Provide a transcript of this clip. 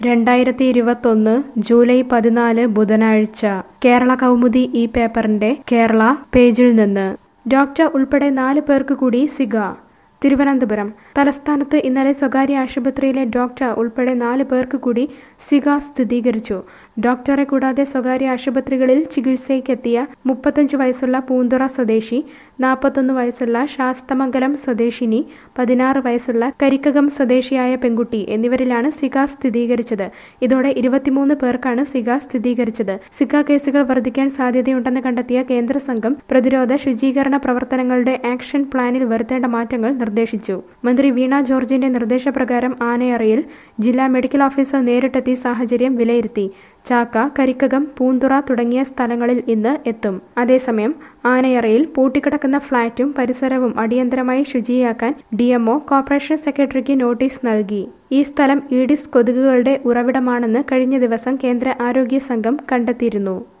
രണ്ടായിരത്തി ഇരുപത്തൊന്ന് ജൂലൈ പതിനാല് ബുധനാഴ്ച കേരള കൗമുദി ഈ പേപ്പറിന്റെ കേരള പേജിൽ നിന്ന് ഡോക്ടർ ഉൾപ്പെടെ നാല് പേർക്ക് കൂടി സിഗ തിരുവനന്തപുരം തലസ്ഥാനത്ത് ഇന്നലെ സ്വകാര്യ ആശുപത്രിയിലെ ഡോക്ടർ ഉൾപ്പെടെ നാല് പേർക്ക് കൂടി സിഗ സ്ഥിരീകരിച്ചു ഡോക്ടറെ കൂടാതെ സ്വകാര്യ ആശുപത്രികളിൽ ചികിത്സയ്ക്കെത്തിയ മുപ്പത്തഞ്ച് വയസ്സുള്ള പൂന്തുറ സ്വദേശി നാൽപ്പത്തൊന്ന് വയസ്സുള്ള ശാസ്തമംഗലം സ്വദേശിനി പതിനാറ് വയസ്സുള്ള കരിക്കകം സ്വദേശിയായ പെൺകുട്ടി എന്നിവരിലാണ് സിഗ സ്ഥിരീകരിച്ചത് ഇതോടെ ഇരുപത്തിമൂന്ന് പേർക്കാണ് സിഗ സ്ഥിരീകരിച്ചത് സിഗ കേസുകൾ വർദ്ധിക്കാൻ സാധ്യതയുണ്ടെന്ന് കണ്ടെത്തിയ കേന്ദ്ര സംഘം പ്രതിരോധ ശുചീകരണ പ്രവർത്തനങ്ങളുടെ ആക്ഷൻ പ്ലാനിൽ വരുത്തേണ്ട മാറ്റങ്ങൾ നിർദ്ദേശിച്ചു മന്ത്രി വീണ ജോർജിന്റെ നിർദ്ദേശപ്രകാരം ആനയറയിൽ ജില്ലാ മെഡിക്കൽ ഓഫീസർ നേരിട്ടെത്തി സാഹചര്യം വിലയിരുത്തി ചാക്ക കരിക്കകം പൂന്തുറ തുടങ്ങിയ സ്ഥലങ്ങളിൽ ഇന്ന് എത്തും അതേസമയം ആനയറയിൽ പൂട്ടിക്കിടക്കുന്ന ഫ്ളാറ്റും പരിസരവും അടിയന്തരമായി ശുചിയാക്കാൻ ഡിഎംഒ കോർപ്പറേഷൻ സെക്രട്ടറിക്ക് നോട്ടീസ് നൽകി ഈ സ്ഥലം ഈഡിസ് കൊതുകുകളുടെ ഉറവിടമാണെന്ന് കഴിഞ്ഞ ദിവസം കേന്ദ്ര ആരോഗ്യ സംഘം കണ്ടെത്തിയിരുന്നു